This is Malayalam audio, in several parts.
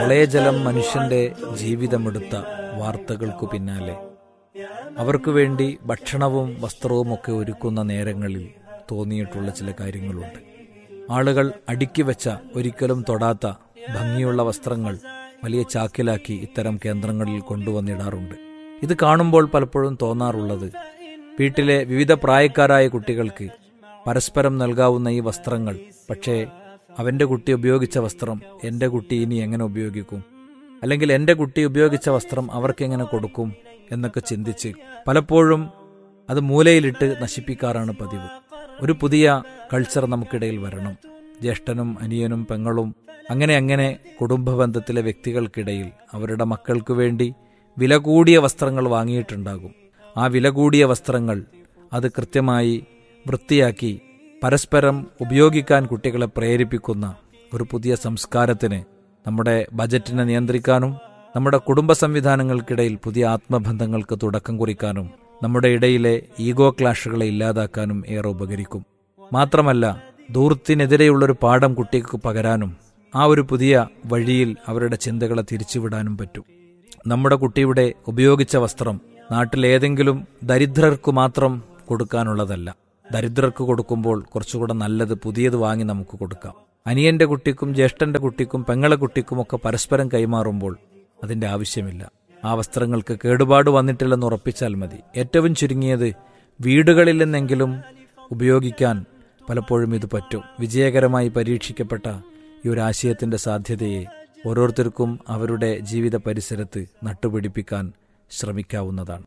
പ്രളയജലം മനുഷ്യന്റെ ജീവിതമെടുത്ത വാർത്തകൾക്കു പിന്നാലെ അവർക്കു വേണ്ടി ഭക്ഷണവും വസ്ത്രവും ഒക്കെ ഒരുക്കുന്ന നേരങ്ങളിൽ തോന്നിയിട്ടുള്ള ചില കാര്യങ്ങളുണ്ട് ആളുകൾ അടുക്കി വെച്ച ഒരിക്കലും തൊടാത്ത ഭംഗിയുള്ള വസ്ത്രങ്ങൾ വലിയ ചാക്കിലാക്കി ഇത്തരം കേന്ദ്രങ്ങളിൽ കൊണ്ടുവന്നിടാറുണ്ട് ഇത് കാണുമ്പോൾ പലപ്പോഴും തോന്നാറുള്ളത് വീട്ടിലെ വിവിധ പ്രായക്കാരായ കുട്ടികൾക്ക് പരസ്പരം നൽകാവുന്ന ഈ വസ്ത്രങ്ങൾ പക്ഷേ അവന്റെ കുട്ടി ഉപയോഗിച്ച വസ്ത്രം എന്റെ കുട്ടി ഇനി എങ്ങനെ ഉപയോഗിക്കും അല്ലെങ്കിൽ എന്റെ കുട്ടി ഉപയോഗിച്ച വസ്ത്രം അവർക്കെങ്ങനെ കൊടുക്കും എന്നൊക്കെ ചിന്തിച്ച് പലപ്പോഴും അത് മൂലയിലിട്ട് നശിപ്പിക്കാറാണ് പതിവ് ഒരു പുതിയ കൾച്ചർ നമുക്കിടയിൽ വരണം ജ്യേഷ്ഠനും അനിയനും പെങ്ങളും അങ്ങനെ അങ്ങനെ കുടുംബ ബന്ധത്തിലെ വ്യക്തികൾക്കിടയിൽ അവരുടെ മക്കൾക്ക് വേണ്ടി വില കൂടിയ വസ്ത്രങ്ങൾ വാങ്ങിയിട്ടുണ്ടാകും ആ വില കൂടിയ വസ്ത്രങ്ങൾ അത് കൃത്യമായി വൃത്തിയാക്കി പരസ്പരം ഉപയോഗിക്കാൻ കുട്ടികളെ പ്രേരിപ്പിക്കുന്ന ഒരു പുതിയ സംസ്കാരത്തിന് നമ്മുടെ ബജറ്റിനെ നിയന്ത്രിക്കാനും നമ്മുടെ കുടുംബ സംവിധാനങ്ങൾക്കിടയിൽ പുതിയ ആത്മബന്ധങ്ങൾക്ക് തുടക്കം കുറിക്കാനും നമ്മുടെ ഇടയിലെ ഈഗോ ക്ലാഷുകളെ ഇല്ലാതാക്കാനും ഏറെ ഉപകരിക്കും മാത്രമല്ല ദൂർത്തിനെതിരെയുള്ളൊരു പാഠം കുട്ടിക്ക് പകരാനും ആ ഒരു പുതിയ വഴിയിൽ അവരുടെ ചിന്തകളെ തിരിച്ചുവിടാനും പറ്റും നമ്മുടെ കുട്ടിയുടെ ഉപയോഗിച്ച വസ്ത്രം നാട്ടിലേതെങ്കിലും ദരിദ്രർക്ക് മാത്രം കൊടുക്കാനുള്ളതല്ല ദരിദ്രർക്ക് കൊടുക്കുമ്പോൾ കുറച്ചുകൂടെ നല്ലത് പുതിയത് വാങ്ങി നമുക്ക് കൊടുക്കാം അനിയന്റെ കുട്ടിക്കും ജ്യേഷ്ഠന്റെ കുട്ടിക്കും പെങ്ങളെ കുട്ടിക്കുമൊക്കെ പരസ്പരം കൈമാറുമ്പോൾ അതിന്റെ ആവശ്യമില്ല ആ വസ്ത്രങ്ങൾക്ക് കേടുപാട് വന്നിട്ടില്ലെന്ന് ഉറപ്പിച്ചാൽ മതി ഏറ്റവും ചുരുങ്ങിയത് വീടുകളിൽ നിന്നെങ്കിലും ഉപയോഗിക്കാൻ പലപ്പോഴും ഇത് പറ്റും വിജയകരമായി പരീക്ഷിക്കപ്പെട്ട ഈ ഒരു ആശയത്തിന്റെ സാധ്യതയെ ഓരോരുത്തർക്കും അവരുടെ ജീവിത പരിസരത്ത് നട്ടുപിടിപ്പിക്കാൻ ശ്രമിക്കാവുന്നതാണ്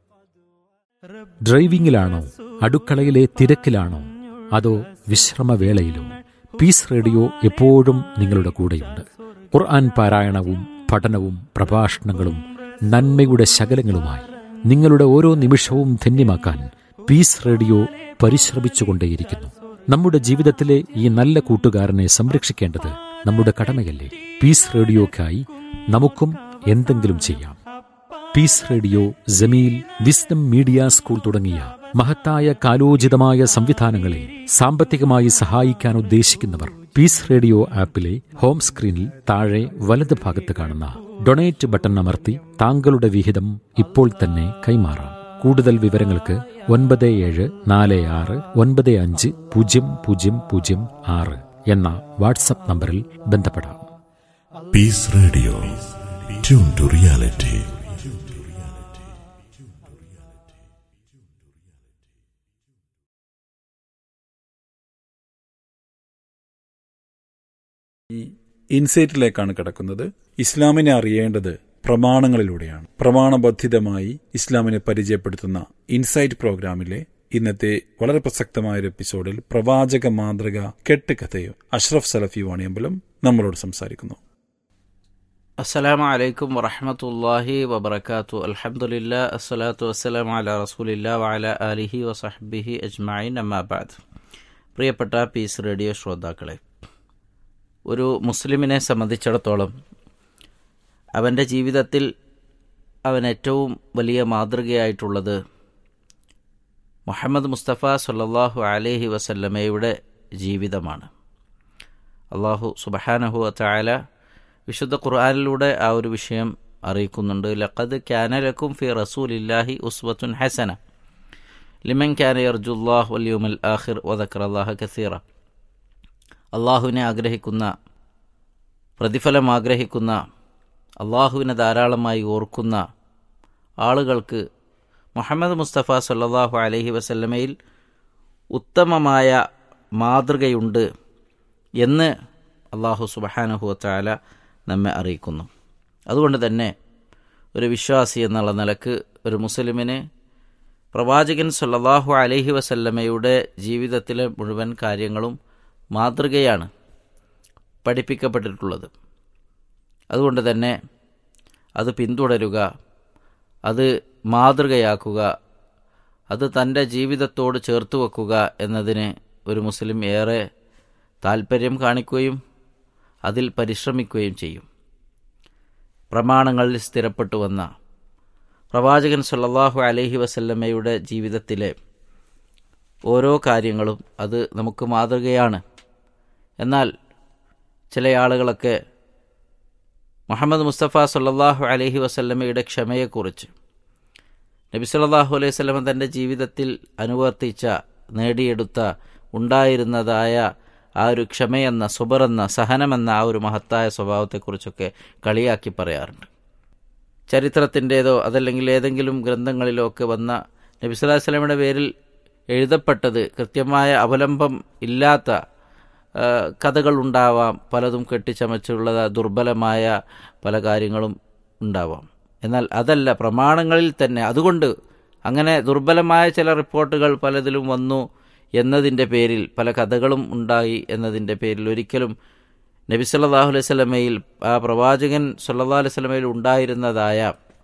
ഡ്രൈവിംഗിലാണോ അടുക്കളയിലെ തിരക്കിലാണോ അതോ വിശ്രമവേളയിലോ പീസ് റേഡിയോ എപ്പോഴും നിങ്ങളുടെ കൂടെയുണ്ട് ഖുർആൻ പാരായണവും പഠനവും പ്രഭാഷണങ്ങളും നന്മയുടെ ശകലങ്ങളുമായി നിങ്ങളുടെ ഓരോ നിമിഷവും ധന്യമാക്കാൻ പീസ് റേഡിയോ പരിശ്രമിച്ചുകൊണ്ടേയിരിക്കുന്നു നമ്മുടെ ജീവിതത്തിലെ ഈ നല്ല കൂട്ടുകാരനെ സംരക്ഷിക്കേണ്ടത് നമ്മുടെ കടമയല്ലേ പീസ് റേഡിയോക്കായി നമുക്കും എന്തെങ്കിലും ചെയ്യാം peace radio Jameel wisdom media school തുടങ്ങിയ മഹത്തായ കാലോചിതമായ സംവിധാനങ്ങളെ സാമ്പത്തികമായി സഹായിക്കാൻ ഉദ്ദേശിക്കുന്നവർ പീസ് റേഡിയോ ആപ്പിലെ ഹോം സ്ക്രീനിൽ താഴെ വലത് ഭാഗത്ത് കാണുന്ന ഡൊണേറ്റ് ബട്ടൺ അമർത്തി താങ്കളുടെ വിഹിതം ഇപ്പോൾ തന്നെ കൈമാറാം കൂടുതൽ വിവരങ്ങൾക്ക് ഒൻപത് ഏഴ് നാല് ആറ് ഒൻപത് അഞ്ച് പൂജ്യം പൂജ്യം പൂജ്യം ആറ് എന്ന വാട്സപ്പ് നമ്പറിൽ ബന്ധപ്പെടാം peace radio tune to reality ഈ ഇൻസൈറ്റിലേക്കാണ് കിടക്കുന്നത് ഇസ്ലാമിനെ അറിയേണ്ടത് പ്രമാണങ്ങളിലൂടെയാണ് പ്രമാണബദ്ധിതമായി ഇസ്ലാമിനെ പരിചയപ്പെടുത്തുന്ന ഇൻസൈറ്റ് പ്രോഗ്രാമിലെ ഇന്നത്തെ വളരെ പ്രസക്തമായ ഒരു എപ്പിസോഡിൽ പ്രവാചക മാതൃക കെട്ടുകഥയോ അഷ്റഫ് സലഫി വാണിയമ്പലം നമ്മളോട് സംസാരിക്കുന്നു അസ്സലാമു അലൈക്കും വറഹമത്തല്ലാഹി വബർക്കാത്തു അൽഹംദുലില്ലാ അസ്സലാത്തു വസ്സലാം അല റസൂലില്ലാ വഅല ആലിഹി വസഹ്ബിഹി അജ്മഈൻ അമ്മാബാദ് പ്രിയപ്പെട്ട പീസ് റേഡിയോ ശ്രോതാക്കളെ ഒരു മുസ്ലിമിനെ സംബന്ധിച്ചിടത്തോളം അവൻ്റെ ജീവിതത്തിൽ അവൻ ഏറ്റവും വലിയ മാതൃകയായിട്ടുള്ളത് മുഹമ്മദ് മുസ്തഫ സല്ലാഹു അലൈഹി വസല്ലമയുടെ ജീവിതമാണ് അള്ളാഹു സുബഹാനഹു ചായാല വിശുദ്ധ ഖുർആാനിലൂടെ ആ ഒരു വിഷയം അറിയിക്കുന്നുണ്ട് ലഖദ് ക്യാനലക്കും ഫി റസൂലില്ലാഹി ഉസ്വത്തുൻ ഹസന ലിമൻ ക്യാന യർജുല്ലാഹ് വല്യുമൽ ആഖിർ വദക്കർ അള്ളാഹ് കസീറ അള്ളാഹുവിനെ ആഗ്രഹിക്കുന്ന പ്രതിഫലം ആഗ്രഹിക്കുന്ന അള്ളാഹുവിനെ ധാരാളമായി ഓർക്കുന്ന ആളുകൾക്ക് മുഹമ്മദ് മുസ്തഫ സല്ലാഹു അലഹി വസല്ലമയിൽ ഉത്തമമായ മാതൃകയുണ്ട് എന്ന് അള്ളാഹു സുബഹാനഹുവത്താല നമ്മെ അറിയിക്കുന്നു അതുകൊണ്ട് തന്നെ ഒരു വിശ്വാസി എന്നുള്ള നിലക്ക് ഒരു മുസ്ലിമിന് പ്രവാചകൻ സല്ലാഹു അലഹി വസല്ലമയുടെ ജീവിതത്തിലെ മുഴുവൻ കാര്യങ്ങളും മാതൃകയാണ് പഠിപ്പിക്കപ്പെട്ടിട്ടുള്ളത് അതുകൊണ്ട് തന്നെ അത് പിന്തുടരുക അത് മാതൃകയാക്കുക അത് തൻ്റെ ജീവിതത്തോട് ചേർത്ത് വെക്കുക എന്നതിന് ഒരു മുസ്ലിം ഏറെ താൽപ്പര്യം കാണിക്കുകയും അതിൽ പരിശ്രമിക്കുകയും ചെയ്യും പ്രമാണങ്ങളിൽ സ്ഥിരപ്പെട്ടു വന്ന പ്രവാചകൻ സല്ലല്ലാഹു അലൈഹി വസല്ലമ്മയുടെ ജീവിതത്തിലെ ഓരോ കാര്യങ്ങളും അത് നമുക്ക് മാതൃകയാണ് എന്നാൽ ചില ആളുകളൊക്കെ മുഹമ്മദ് മുസ്തഫ സല്ലാഹു അലഹി വസല്ലമയുടെ ക്ഷമയെക്കുറിച്ച് നബി സല്ലാഹു അലൈഹി വസല്ലമ തൻ്റെ ജീവിതത്തിൽ അനുവർത്തിച്ച നേടിയെടുത്ത ഉണ്ടായിരുന്നതായ ആ ഒരു ക്ഷമയെന്ന സുബറെന്ന സഹനമെന്ന ആ ഒരു മഹത്തായ സ്വഭാവത്തെക്കുറിച്ചൊക്കെ കളിയാക്കി പറയാറുണ്ട് ചരിത്രത്തിൻ്റേതോ അതല്ലെങ്കിൽ ഏതെങ്കിലും ഗ്രന്ഥങ്ങളിലോ ഒക്കെ വന്ന നബി സ്വല്ലല്ലാഹു അലൈഹി വസല്ലമയുടെ പേരിൽ എഴുതപ്പെട്ടത് കൃത്യമായ അവലംബം ഇല്ലാത്ത ആ, കഥകളുണ്ടാവാം പലതും കെട്ടിച്ചമച്ചുള്ള ദുർബലമായ പല കാര്യങ്ങളും ഉണ്ടാവാം എന്നാൽ അതല്ല പ്രമാണങ്ങളിൽ തന്നെ അതുകൊണ്ട് അങ്ങനെ ദുർബലമായ ചില റിപ്പോർട്ടുകൾ പലതിലും വന്നു എന്നതിൻ്റെ പേരിൽ പല കഥകളും ഉണ്ടായി എന്നതിൻ്റെ പേരിൽ ഒരിക്കലും നബി സല്ലല്ലാഹു അലൈഹി സ്വലമയിൽ ആ പ്രവാചകൻ സല്ലല്ലാഹു അലൈഹി സ്വലമയിൽ ഉണ്ടായിരുന്നതായ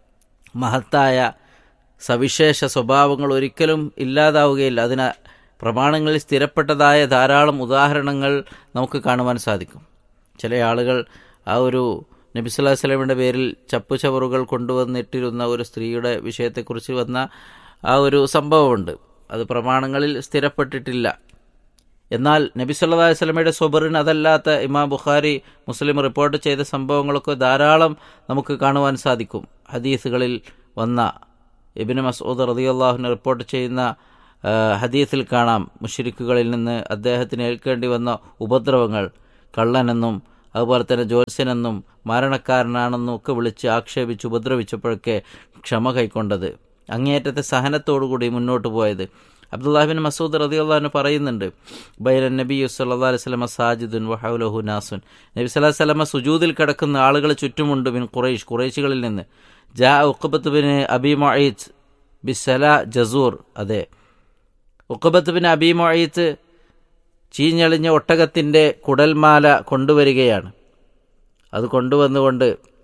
മഹത്തായ സവിശേഷ സ്വഭാവങ്ങൾ ഒരിക്കലും ഇല്ലാതാവുകയില്ല അതിന് പ്രമാണങ്ങളിൽ സ്ഥിരപ്പെട്ടതായ ധാരാളം ഉദാഹരണങ്ങൾ നമുക്ക് കാണുവാൻ സാധിക്കും ചില ആളുകൾ ആ ഒരു നബി സല്ലല്ലാഹു അലൈഹി വസല്ലമയുടെ പേരിൽ ചപ്പുചവറുകൾ കൊണ്ടുവന്നിട്ടിരുന്ന ഒരു സ്ത്രീയുടെ വിഷയത്തെക്കുറിച്ച് വന്ന ആ ഒരു സംഭവമുണ്ട് അത് പ്രമാണങ്ങളിൽ സ്ഥിരപ്പെട്ടിട്ടില്ല എന്നാൽ നബി സല്ലല്ലാഹു അലൈഹി വസല്ലമയുടെ സ്വബറിന് അതല്ലാത്ത ഇമാം ബുഖാരി മുസ്ലിം റിപ്പോർട്ട് ചെയ്ത സംഭവങ്ങളൊക്കെ ധാരാളം നമുക്ക് കാണുവാൻ സാധിക്കും ഹദീസുകളിൽ വന്ന ഇബിന് മസൂദ് റളിയല്ലാഹുവിന് റിപ്പോർട്ട് ചെയ്യുന്ന ആ, ഹദീസിൽ കാണാം മുഷിരിക്കുകളിൽ നിന്ന് അദ്ദേഹത്തിന് ഏൽക്കേണ്ടി വന്ന ഉപദ്രവങ്ങൾ കള്ളനെന്നും അതുപോലെ തന്നെ ജ്യോത്സ്യനെന്നും മരണക്കാരനാണെന്നും ഒക്കെ വിളിച്ച് ആക്ഷേപിച്ച് ഉപദ്രവിച്ചപ്പോഴൊക്കെ ക്ഷമ കൈക്കൊണ്ടത് അങ്ങേയറ്റത്തെ സഹനത്തോടുകൂടി മുന്നോട്ട് പോയത് അബ്ദുല്ലാഹിബിൻ മസൂദ് റതിയുള്ളഹാന് പറയുന്നുണ്ട് ബൈരൻ നബി സല്ലാ അലൈഹി സ്വലമ സാജിദുൻ വഹൗലഹു നാസുൻ നബി സല്ലാഹു സ്വലമ സുജൂദിൽ കിടക്കുന്ന ആളുകൾ ചുറ്റുമുണ്ട് ബിൻ ഖുറൈഷ് ഖുറൈശികളിൽ നിന്ന് ജാ ഉഖബത്ത് ബിൻ അബി മൊയ്ത്ത് ബിസല ജസൂർ അതെ ഉഖബത്ത് ബിൻ അബി മൊയ്ത്ത് ചീഞ്ഞളിഞ്ഞ ഒട്ടകത്തിൻ്റെ കുടൽമാല കൊണ്ടുവരികയാണ് അത് കൊണ്ടുവന്നുകൊണ്ട്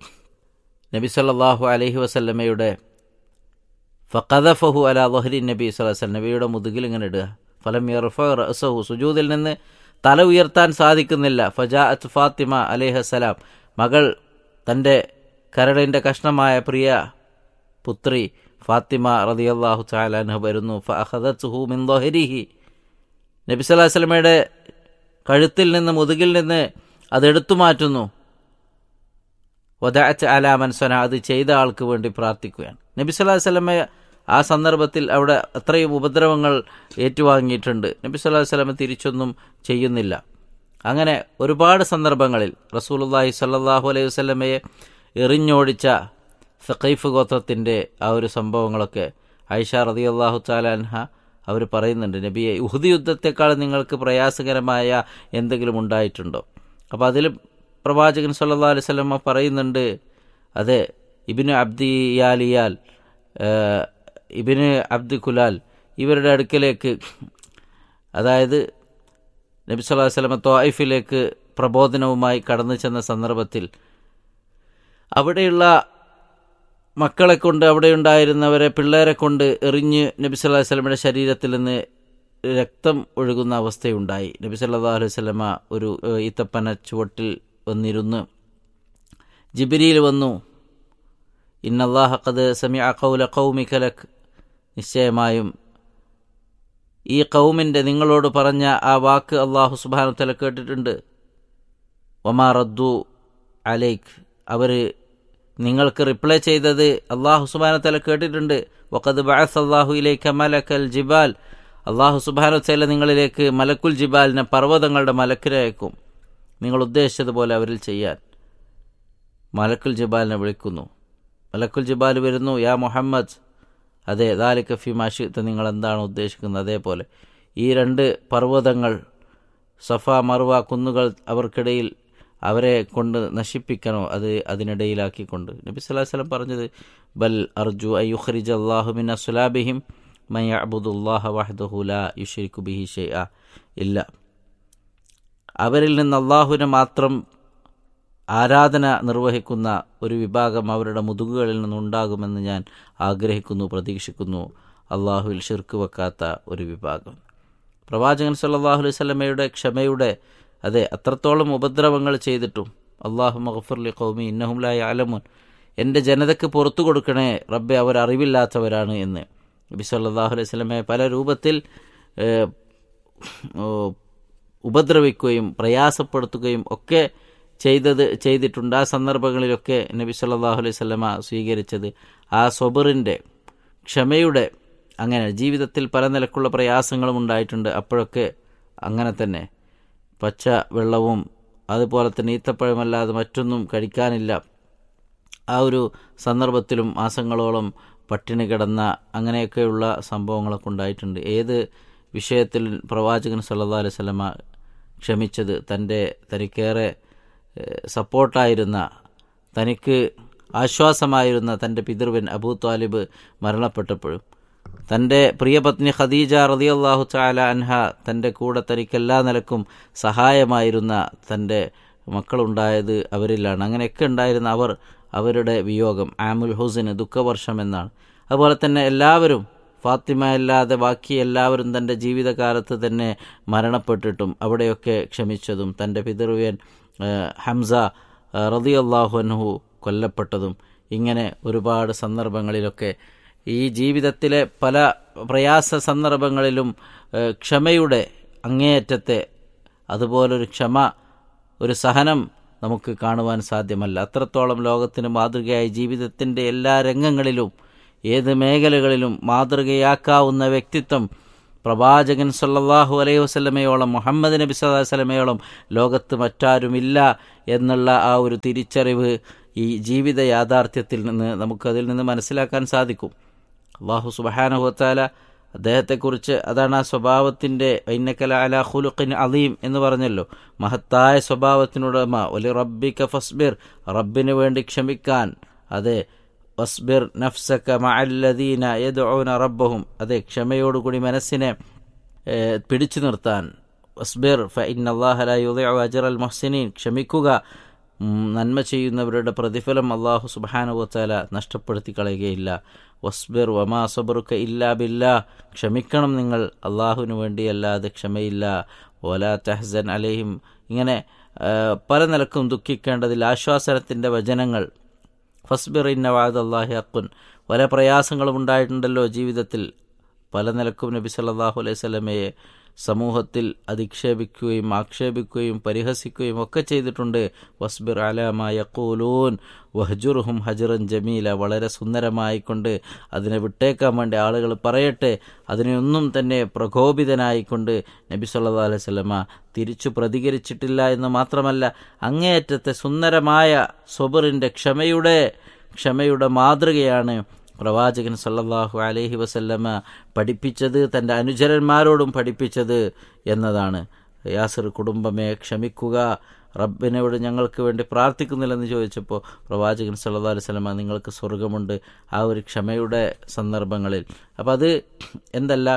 നബി സല്ലല്ലാഹു അലൈഹി വസല്ലമയുടെ ഫഖദഫഹു അല വഹരി നബി സല്ലല്ലാഹു നബിയുടെ മുതുകിൽ ഇങ്ങനെ ഇടുക ഫലം യർഫ റഅസഹു സുജൂദിൽ നിന്ന് തല ഉയർത്താൻ സാധിക്കുന്നില്ല ഫജാഅത്ത് ഫാത്തിമ അലൈഹസ്സലാം മകൾ തൻ്റെ കരടിൻ്റെ കഷ്ണമായ പ്രിയ പുത്രി ഫാത്തിമ റളിയല്ലാഹു തആല അൻഹ വരുന്നു ഫഅഖദത്ഹു മിൻ ദഹരിഹി നബി സല്ലല്ലാഹു അലൈഹി വസല്ലമയുടെ കഴുത്തിൽ നിന്ന് മുതുകിൽ നിന്ന് അതെടുത്തു മാറ്റുന്നു വദഅത്ത് അലാമൻ സന അത് ചെയ്ത ആൾക്ക് വേണ്ടി പ്രാർത്ഥിക്കുകയാണ് നബി സല്ലല്ലാഹു അലൈഹി വസല്ലമ ആ സന്ദർഭത്തിൽ അവിടെ അത്രയും ഉപദ്രവങ്ങൾ ഏറ്റുവാങ്ങിയിട്ടുണ്ട് നബി സല്ലല്ലാഹു അലൈഹി വസല്ലമ തിരിച്ചൊന്നും ചെയ്യുന്നില്ല അങ്ങനെ ഒരുപാട് സന്ദർഭങ്ങളിൽ റസൂലുള്ളാഹി സ്വല്ലല്ലാഹു അലൈഹി വസല്ലമയെ എറിഞ്ഞോടിച്ച സഖൈഫ് ഗോത്രത്തിൻ്റെ ആ ഒരു സംഭവങ്ങളൊക്കെ ഐഷ റളിയല്ലാഹു തആല അൻഹ അവർ പറയുന്നുണ്ട് നബിയെ ഉഹുദ് യുദ്ധത്തെക്കാൾ നിങ്ങൾക്ക് പ്രയാസകരമായ എന്തെങ്കിലും ഉണ്ടായിട്ടുണ്ടോ അപ്പോൾ അതിൽ പ്രവാചകൻ സല്ലല്ലാഹു അലൈഹി വസല്ലമ പറയുന്നുണ്ട് അതെ ഇബിന് അബ്ദി യാലിയാൽ ഏഹ്, ഇബിന് അബ്ദി കുലാൽ ഇവരുടെ അടുക്കലേക്ക് അതായത് നബി സല്ലല്ലാഹു അലൈഹി വസല്ലമ ത്വായിഫിലേക്ക് പ്രബോധനവുമായി കടന്നു ചെന്ന സന്ദർഭത്തിൽ അവിടെയുള്ള മക്കളെ കൊണ്ട് അവിടെ ഉണ്ടായിരുന്നവരെ പിള്ളേരെ കൊണ്ട് എറിഞ്ഞ് നബി സല്ലല്ലാഹു അലൈഹി വസല്ലമയുടെ ശരീരത്തിൽ നിന്ന് രക്തം ഒഴുകുന്ന അവസ്ഥയുണ്ടായി നബി സല്ലല്ലാഹു അലൈഹി വസല്ലമ ഒരു ഏഹ്, ഈത്തപ്പന ചുവട്ടിൽ വന്നിരുന്ന് ജിബിരിയിൽ വന്നു ഇന്നല്ലാഹ ഖദ് സമിഅ ഖൗല ഖൗമിക ലക് നിശ്ചയമായും ഈ കൗമിൻ്റെ നിങ്ങളോട് പറഞ്ഞ ആ വാക്ക് അള്ളാഹു സുബാനു തല കേട്ടിട്ടുണ്ട് ഒമാ റദ്ദു അലൈക്ക് അവർ നിങ്ങൾക്ക് റിപ്ലൈ ചെയ്തത് അള്ളാഹു സുബാനു തല കേട്ടിട്ടുണ്ട് വഖദ് ബഅസ് അള്ളാഹു ഇലൈക്ക മലക്കൽ ജിബാൽ അള്ളാഹു സുബാനു തല നിങ്ങളിലേക്ക് മലക്കുൽ ജിബാലിനെ പർവ്വതങ്ങളുടെ മലക്കിരയക്കും നിങ്ങൾ ഉദ്ദേശിച്ചതുപോലെ അവരിൽ ചെയ്യാൻ മലക്കുൽ ജിബാലിനെ വിളിക്കുന്നു മലക്കുൽ ജിബാൽ വരുന്നു യാ മുഹമ്മദ് അതെ ദാലിക ഫി മാഷിത്ത് നിങ്ങൾ എന്താണ് ഉദ്ദേശിക്കുന്നത് അതേപോലെ ഈ രണ്ട് പർവ്വതങ്ങൾ സഫ മറുവ കുന്നുകൾ അവർക്കിടയിൽ അവരെ കൊണ്ട് നശിപ്പിക്കണോ അത് അതിനിടയിലാക്കിക്കൊണ്ട് നബി സല്ലല്ലാഹു അലൈഹി വസല്ലം പറഞ്ഞത് ബൽ അർജു അയ്യുഖ്രിജ അല്ലാഹു മിൻ അസ്ലാബിഹിം മൻ യഅബുദുല്ലാഹ വഹ്ദഹു ലാ യുശ്രികു ബിഹി ഷൈഅ ഇല്ല അവരിൽ നിന്ന് അള്ളാഹുവിനെ മാത്രം ആരാധന നിർവഹിക്കുന്ന ഒരു വിഭാഗം അവരുടെ മുതുകുകളിൽ നിന്നുണ്ടാകുമെന്ന് ഞാൻ ആഗ്രഹിക്കുന്നു പ്രതീക്ഷിക്കുന്നു അള്ളാഹുവിൽ ഷിർക്ക് വെക്കാത്ത ഒരു വിഭാഗം പ്രവാചകൻ സല്ലല്ലാഹു അലൈഹി വസല്ലമയുടെ ക്ഷമയുടെ അതെ അത്രത്തോളം ഉപദ്രവങ്ങൾ ചെയ്തിട്ടും അള്ളാഹു മഹഫുർലി കൗമി ഇന്നഹും ലാ യഅലമുൻ എൻ്റെ ജനതയ്ക്ക് പുറത്തു കൊടുക്കണേ റബ്ബെ അവർ അറിവില്ലാത്തവരാണ് എന്ന് നബി സല്ലല്ലാഹു അലൈഹി വസല്ലമയെ പല രൂപത്തിൽ ഏഹ്, ഓ, ഉപദ്രവിക്കുകയും പ്രയാസപ്പെടുത്തുകയും ഒക്കെ ചെയ്തത് ചെയ്തിട്ടുണ്ട് ആ സന്ദർഭങ്ങളിലൊക്കെ നബി സല്ലല്ലാഹു അലൈഹി വസല്ലമ സ്വീകരിച്ചത് ആ സ്വബറിൻ്റെ ക്ഷമയുടെ അങ്ങനെ ജീവിതത്തിൽ പല നിലക്കുള്ള പ്രയാസങ്ങളും ഉണ്ടായിട്ടുണ്ട് അപ്പോഴൊക്കെ അങ്ങനെ തന്നെ പച്ച വെള്ളവും അതുപോലെ തന്നെ ഈത്തപ്പഴമല്ലാതെ മറ്റൊന്നും കഴിക്കാനില്ല ആ ഒരു സന്ദർഭത്തിലും മാസങ്ങളോളം പട്ടിണി കിടന്ന അങ്ങനെയൊക്കെയുള്ള സംഭവങ്ങളൊക്കെ ഉണ്ടായിട്ടുണ്ട് ഏത് വിഷയത്തിൽ പ്രവാചകൻ സല്ലല്ലാഹു അലൈഹി വസല്ലമ ക്ഷമിച്ചത് തൻ്റെ തനിക്കേറെ ഏഹ്, സപ്പോർട്ടായിരുന്ന തനിക്ക് ആശ്വാസമായിരുന്ന തൻ്റെ പിതൃവൻ അബൂ താലിബ് മരണപ്പെട്ടപ്പോഴും തൻ്റെ പ്രിയപത്നി ഖദീജ റളിയല്ലാഹു തആല അൻഹ തൻ്റെ കൂടെ തനിക്ക് എല്ലാ നിലക്കും സഹായമായിരുന്ന തൻ്റെ മക്കളുണ്ടായത് അവരിലാണ് അങ്ങനെയൊക്കെ ഉണ്ടായിരുന്ന അവർ അവരുടെ വിയോഗം ആമുൽ ഹുസിന് ദുഃഖവർഷം എന്നാണ് അതുപോലെ തന്നെ എല്ലാവരും ഫാത്തിമ അല്ലാതെ ബാക്കി എല്ലാവരും തൻ്റെ ജീവിതകാലത്ത് തന്നെ മരണപ്പെട്ടിട്ടും അവിടെയൊക്കെ ക്ഷമിച്ചതും തൻ്റെ പിതൃവ്യൻ ഏഹ്, ഹംസ റളിയല്ലാഹു അൻഹു കൊല്ലപ്പെട്ടതും ഇങ്ങനെ ഒരുപാട് സന്ദർഭങ്ങളിലൊക്കെ ഈ ജീവിതത്തിലെ പല പ്രയാസ സന്ദർഭങ്ങളിലും ഏഹ്, ക്ഷമയുടെ അങ്ങേയറ്റത്തെ അതുപോലൊരു ക്ഷമ ഒരു സഹനം നമുക്ക് കാണുവാൻ സാധ്യമല്ല അത്രത്തോളം ലോകത്തിന് മാതൃകയായി ജീവിതത്തിൻ്റെ എല്ലാ രംഗങ്ങളിലും ഏത് മേഖലകളിലും മാതൃകയാക്കാവുന്ന വ്യക്തിത്വം പ്രവാചകൻ സല്ലല്ലാഹു അലൈഹി വസല്ലമയോളം മുഹമ്മദ് നബി സല്ലല്ലാഹു അലൈഹി വസല്ലമയോളം ലോകത്ത് മറ്റാരുമില്ല എന്നുള്ള ആ ഒരു തിരിച്ചറിവ് ഈ ജീവിത യാഥാർത്ഥ്യത്തിൽ നിന്ന് നമുക്കതിൽ നിന്ന് മനസ്സിലാക്കാൻ സാധിക്കും അള്ളാഹു സുബഹാനഹുത്താല അദ്ദേഹത്തെക്കുറിച്ച് അതാണ് ആ സ്വഭാവത്തിൻ്റെ ഐന്നക്കല അല ഖുലുഖിൻ അലീം എന്ന് പറഞ്ഞല്ലോ മഹത്തായ സ്വഭാവത്തിനുടമ ഒലി റബ്ബിക ഫസ്ബിർ റബ്ബിന് വേണ്ടി ക്ഷമിക്കാൻ അതെ വസ്ബിർ നഫ്സക മഅല്ലദീന യദ്ഊന റബ്ബഹും അതെ ക്ഷമയോടുകൂടി മനസ്സിനെ ഏഹ്, പിടിച്ചു നിർത്താൻ വസ്ബിർ ഫ ഇന്നല്ലാഹ ലാ യുളിഉ അജ്റൽ മുഹ്സിനീൻ ക്ഷമിക്കുക ഉം, നന്മ ചെയ്യുന്നവരുടെ പ്രതിഫലം അള്ളാഹു സുബാനുവത്താല നഷ്ടപ്പെടുത്തി കളയുകയില്ല വസ്ബിർ വമാ സബറുക്ക ഇല്ലാ ബില്ലാ ക്ഷമിക്കണം നിങ്ങൾ അള്ളാഹുവിന് വേണ്ടിയല്ലാതെ ക്ഷമയില്ല ഓലാ തഹ്സൻ അലഹിം ഇങ്ങനെ ആ, പല നിലക്കും ദുഃഖിക്കേണ്ടതിൽ ആശ്വാസനത്തിൻ്റെ വചനങ്ങൾ ഫസ്ബിർ ഇന്ന വാദ് അള്ളാഹി അക്കുൻ പല പ്രയാസങ്ങളും ഉണ്ടായിട്ടുണ്ടല്ലോ ജീവിതത്തിൽ പല നിലക്കും നബി സല്ലല്ലാഹു അലൈഹി സ്വലമയെ സമൂഹത്തിൽ അധിക്ഷേപിക്കുകയും ആക്ഷേപിക്കുകയും പരിഹസിക്കുകയും ഒക്കെ ചെയ്തിട്ടുണ്ട് വസ്ബിർ അലാമ യക്കൂലൂൻ വഹജുർഹും ഹജറൻ ജമീല വളരെ സുന്ദരമായിക്കൊണ്ട് അതിനെ വിട്ടേക്കാൻ വേണ്ടി ആളുകൾ പറയട്ടെ അതിനെയൊന്നും തന്നെ പ്രകോപിതനായിക്കൊണ്ട് നബി സല്ലല്ലാഹു അലൈഹി വസല്ലമ തിരിച്ചു പ്രതികരിച്ചിട്ടില്ല എന്ന് മാത്രമല്ല അങ്ങേയറ്റത്തെ സുന്ദരമായ സൊബറിൻ്റെ ക്ഷമയുടെ ക്ഷമയുടെ മാതൃകയാണ് പ്രവാചകൻ സല്ലല്ലാഹു അലൈഹി വസല്ലമ പഠിപ്പിച്ചത് തൻ്റെ അനുചരന്മാരോടും പഠിപ്പിച്ചത് എന്നതാണ് യാസിർ കുടുംബമേ ക്ഷമിക്കുക റബ്ബിനോട് ഞങ്ങൾക്ക് വേണ്ടി പ്രാർത്ഥിക്കുന്നില്ലെന്ന് ചോദിച്ചപ്പോൾ പ്രവാചകൻ സല്ലല്ലാഹു അലൈഹി വസല്ലമ നിങ്ങൾക്ക് സ്വർഗമുണ്ട് ആ ഒരു ക്ഷമയുടെ സന്ദർഭങ്ങളിൽ അപ്പം അത് എന്തല്ല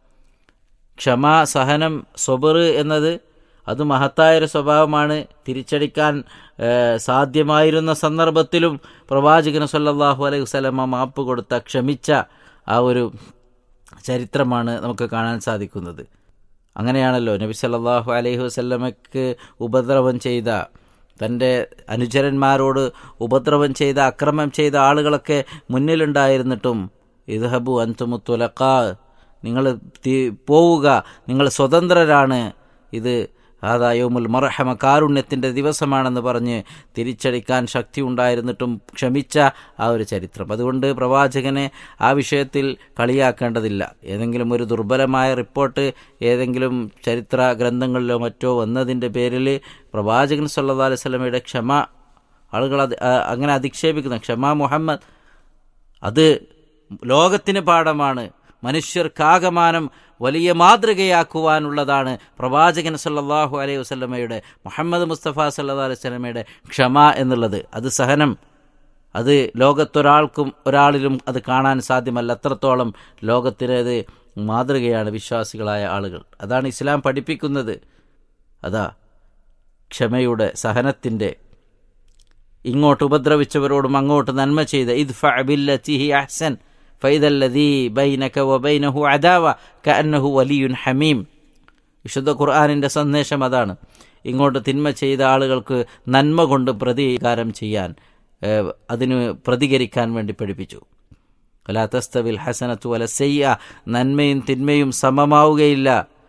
ക്ഷമ സഹനം സ്വബർ എന്നത് അത് മഹത്തായ ഒരു സ്വഭാവമാണ് തിരിച്ചടിക്കാൻ ഏഹ്, സാധ്യമായിരുന്ന സന്ദർഭത്തിലും പ്രവാചകൻ സല്ലല്ലാഹു അലൈഹി വസല്ലമ മാപ്പ് കൊടുത്ത ക്ഷമിച്ച ആ ഒരു ചരിത്രമാണ് നമുക്ക് കാണാൻ സാധിക്കുന്നത് അങ്ങനെയാണല്ലോ നബി സല്ലല്ലാഹു അലൈഹി വസല്ലമയ്ക്ക് ഉപദ്രവം ചെയ്ത തൻ്റെ അനുചരന്മാരോട് ഉപദ്രവം ചെയ്ത അക്രമം ചെയ്ത ആളുകളൊക്കെ മുന്നിലുണ്ടായിരുന്നിട്ടും ഇദ്ഹബു അൻതുമുത്തുലക്കാ നിങ്ങൾ തി- പോവുക നിങ്ങൾ സ്വതന്ത്രരാണ് ഇത് ആദായോമുൽ മർഹമ കാരുണ്യത്തിൻ്റെ ദിവസമാണെന്ന് പറഞ്ഞ് തിരിച്ചടിക്കാൻ ശക്തി ഉണ്ടായിരുന്നിട്ടും ക്ഷമിച്ച ആ ഒരു ചരിത്രം അതുകൊണ്ട് പ്രവാചകനെ ആ വിഷയത്തിൽ കളിയാക്കേണ്ടതില്ല ഏതെങ്കിലും ഒരു ദുർബലമായ റിപ്പോർട്ട് ഏതെങ്കിലും ചരിത്ര ഗ്രന്ഥങ്ങളിലോ മറ്റോ വന്നതിൻ്റെ പേരിൽ പ്രവാചകൻ സല്ലല്ലാഹു അലൈഹി വസല്ലമയുടെ ക്ഷമ ആളുകൾ അത് ആ, അങ്ങനെ അധിക്ഷേപിക്കുന്ന ക്ഷമ മുഹമ്മദ് അത് ലോകത്തിന് പാഠമാണ് മനുഷ്യർക്കാകമാനം വലിയ മാതൃകയാക്കുവാനുള്ളതാണ് പ്രവാചകൻ സല്ലല്ലാഹു അലൈഹി വസല്ലമയുടെ മുഹമ്മദ് മുസ്തഫ സല്ലല്ലാഹു അലൈഹി വസല്ലമയുടെ ക്ഷമ എന്നുള്ളത് അത് സഹനം അത് ലോകത്തൊരാൾക്കും ഒരാളിലും അത് കാണാൻ സാധ്യമല്ല അത്രത്തോളം ലോകത്തിന് അത് മാതൃകയാണ് വിശ്വാസികളായ ആളുകൾ അതാണ് ഇസ്ലാം പഠിപ്പിക്കുന്നത് അതാ ക്ഷമയുടെ സഹനത്തിൻ്റെ ഇങ്ങോട്ട് ഉപദ്രവിച്ചവരോടും അങ്ങോട്ട് നന്മ ചെയ്ത ഇദ്ഫഅ ബില്ലതിഹി അഹ്സൻ ഫൈദല്ലദീ ബൈനക വബൈനഹു അദാവ കഅന്നഹു വലിയുൻ ഹമീം വിശുദ്ധ ഖുർആാനിൻ്റെ സന്ദേശം അതാണ് ഇങ്ങോട്ട് തിന്മ ചെയ്ത ആളുകൾക്ക് നന്മ കൊണ്ട് പ്രതികാരം ചെയ്യാൻ ഏഹ്, അതിന് പ്രതികരിക്കാൻ വേണ്ടി പഠിപ്പിച്ചു അലാ തസ്തവിൽ ഹസനത്തു വല സെയ്യ നന്മയും തിന്മയും സമമാവുകയില്ല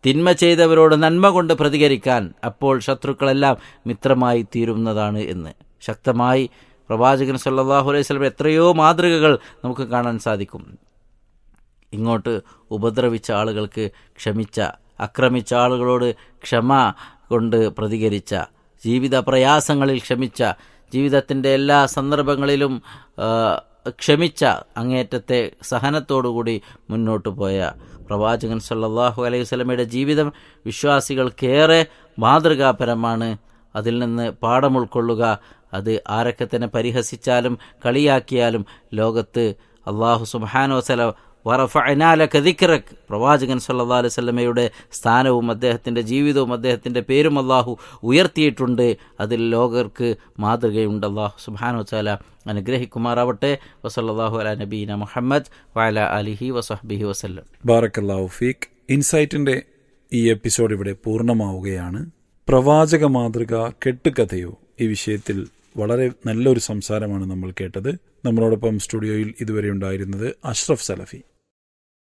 തിന്മ ചെയ്തവരോട് നന്മ കൊണ്ട് പ്രതികരിക്കാൻ അപ്പോൾ ശത്രുക്കളെല്ലാം മിത്രമായി തീരുന്നതാണ് എന്ന് ശക്തമായി പ്രവാചകൻ സല്ലല്ലാഹു അലൈഹി വസല്ലം എത്രയോ മാതൃകകൾ നമുക്ക് കാണാൻ സാധിക്കും ഇങ്ങോട്ട് ഉപദ്രവിച്ച ആളുകൾക്ക് ക്ഷമിച്ച ആക്രമിച്ച ആളുകളോട് ക്ഷമ കൊണ്ട് പ്രതികരിച്ച ജീവിത പ്രയാസങ്ങളിൽ ക്ഷമിച്ച ജീവിതത്തിൻ്റെ എല്ലാ സന്ദർഭങ്ങളിലും ആ, ക്ഷമിച്ച അങ്ങേറ്റത്തെ സഹനത്തോടുകൂടി മുന്നോട്ട് പോയ പ്രവാചകൻ സല്ലല്ലാഹു അലൈഹി വസല്ലമയുടെ ജീവിതം വിശ്വാസികൾക്കേറെ മാതൃകാപരമാണ് അതിൽ നിന്ന് പാഠം ഉൾക്കൊള്ളുക അത് ആരൊക്കെ തന്നെ പരിഹസിച്ചാലും കളിയാക്കിയാലും ലോകത്ത് അള്ളാഹു സുബ്ഹാനഹു വസല വറഫഅനാലക ദിക്റക് പ്രവാചകൻ സല്ലല്ലാഹു അലൈഹി വസല്ലമയുടെ സ്ഥാനവും അദ്ദേഹത്തിന്റെ ജീവിതവും അദ്ദേഹത്തിന്റെ പേരും അള്ളാഹു ഉയർത്തിയിട്ടുണ്ട് അതിൽ ലോകർക്ക് മാതൃകയുണ്ട് അള്ളാഹു സുബ്ഹാനഹു വതആല അനുഗ്രഹിക്കുമാറാവട്ടെ വസല്ലല്ലാഹു അലാ നബീന മുഹമ്മദ് വഅല അലിഹി വസഹ്ബിഹി വസല്ലം ബാറക്കല്ലാഹു ഫീഖ് ഇൻസൈറ്റിന്റെ ഈ എപ്പിസോഡ് ഇവിടെ പൂർണ്ണമാവുകയാണ് പ്രവാചക മാതൃക കെട്ടുകഥയോ ഈ വിഷയത്തിൽ വളരെ നല്ലൊരു സംസാരമാണ് നമ്മൾ കേട്ടത് നമ്മളോടൊപ്പം സ്റ്റുഡിയോയിൽ ഇതുവരെ ഉണ്ടായിരുന്നത് അഷ്റഫ് സലഫി